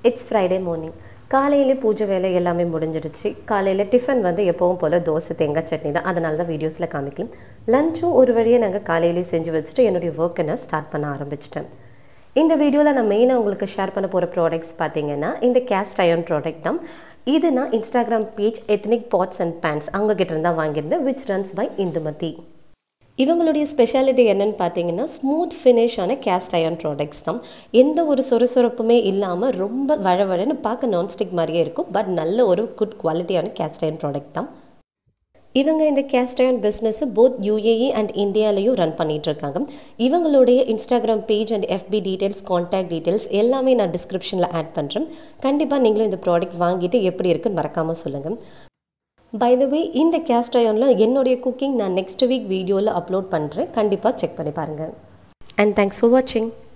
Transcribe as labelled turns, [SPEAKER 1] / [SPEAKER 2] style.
[SPEAKER 1] it's Friday morning காலையிலே பூஜை வேலை எல்லாமே முடிஞ்சிடுச்சு காலையில் டிஃபன் வந்து எப்பவும் போல் தோசை தேங்காய் சட்னி தான் அதனால தான் வீடியோஸில் காமிக்கலாம் லஞ்சும் ஒரு வழியை நாங்கள் காலையிலே செஞ்சு வச்சுட்டு என்னுடைய ஒர்க்கை நான் ஸ்டார்ட் பண்ண ஆரம்பிச்சிட்டேன் இந்த வீடியோவில் நான் மெயினாக உங்களுக்கு ஷேர் பண்ண போகிற ப்ராடக்ட்ஸ் பார்த்தீங்கன்னா இந்த கேஸ்ட் அயன் ப்ராடக்ட் தான் இது நான் Instagram page ethnic pots and pans அவங்க கிட்ட இருந்தால் வாங்கியிருந்தேன் விச் ரன்ஸ் பை இந்துமதி இவங்களுடைய ஸ்பெஷாலிட்டி என்னன்னு பார்த்தீங்கன்னா ஸ்மூத் ஃபினிஷான கேஸ்ட் அயன் ப்ராடக்ட்ஸ் தான் எந்த ஒரு சொரசொரப்புமே இல்லாமல் ரொம்ப வழவழன்னு பார்க்க நான்ஸ்டிக் மாதிரியே இருக்கும் பட் நல்ல ஒரு குட் குவாலிட்டியான கேஸ்ட் அயன் ப்ராடக்ட் தான் இவங்க இந்த cast iron business both UAE and இந்தியாலையும் ரன் பண்ணிட்டு இருக்காங்க இவங்களுடைய Instagram page and FB details contact details எல்லாமே நான் டிஸ்கிரிப்ஷனில் ஆட் பண்ணுறேன் கண்டிப்பாக நீங்களும் இந்த ப்ராடக்ட் வாங்கிட்டு எப்படி இருக்குன்னு மறக்காமல் சொல்லுங்கள் பை த வே இந்த கேஸ்ட் அயனில் என்னுடைய குக்கிங் நான் நெக்ஸ்ட் வீக் வீடியோவில் அப்லோட் பண்ணுறேன் கண்டிப்பாக செக் பண்ணி பாருங்கள் அண்ட் தேங்க்ஸ் ஃபார் வாட்சிங்